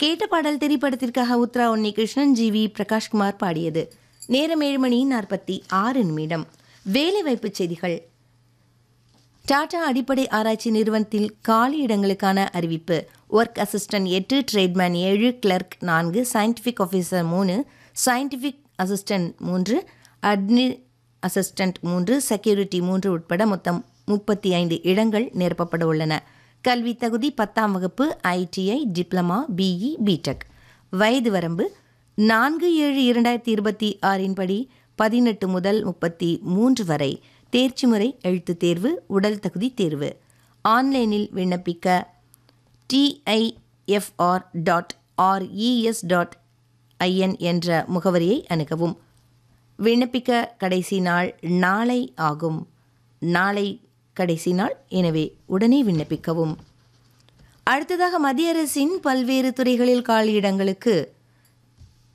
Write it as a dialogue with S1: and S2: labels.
S1: கேட்ட பாடல் திரைப்படத்திற்காக உத்ரா உன்னிகிருஷ்ணன் ஜி வி பிரகாஷ்குமார் பாடியது நேரம் ஏழு மணி நாற்பத்தி ஆறு நிமிடம் வேலைவாய்ப்பு செய்திகள் டாடா அடிப்படை ஆராய்ச்சி நிறுவனத்தில் காலி இடங்களுக்கான அறிவிப்பு ஒர்க் அசிஸ்டன்ட் எட்டு ட்ரேட்மேன் ஏழு கிளர்க் நான்கு சயின்டிஃபிக் ஆஃபீஸர் மூணு சயின்டிஃபிக் அசிஸ்டன்ட் மூன்று அட்மி அசிஸ்டன்ட் மூன்று செக்யூரிட்டி மூன்று உட்பட மொத்தம் முப்பத்தி ஐந்து இடங்கள் நிரப்பப்பட உள்ளன கல்வி தகுதி பத்தாம் வகுப்பு ஐடிஐ டிப்ளமா பிஇ பிடெக் வயது வரம்பு நான்கு ஏழு இரண்டாயிரத்தி இருபத்தி ஆறின் படி பதினெட்டு முதல் முப்பத்தி மூன்று வரை தேர்ச்சி முறை எழுத்துத் தேர்வு உடல் தகுதி தேர்வு ஆன்லைனில் விண்ணப்பிக்க DIFR dot RES dot IN என்ற முகவரியை அணுகவும் விண்ணப்பிக்க கடைசி நாள் நாளை ஆகும் நாளை கடைசி நாள் எனவே உடனே விண்ணப்பிக்கவும் அடுத்ததாக மத்திய அரசின் பல்வேறு துறைகளில் காலியிடங்களுக்கு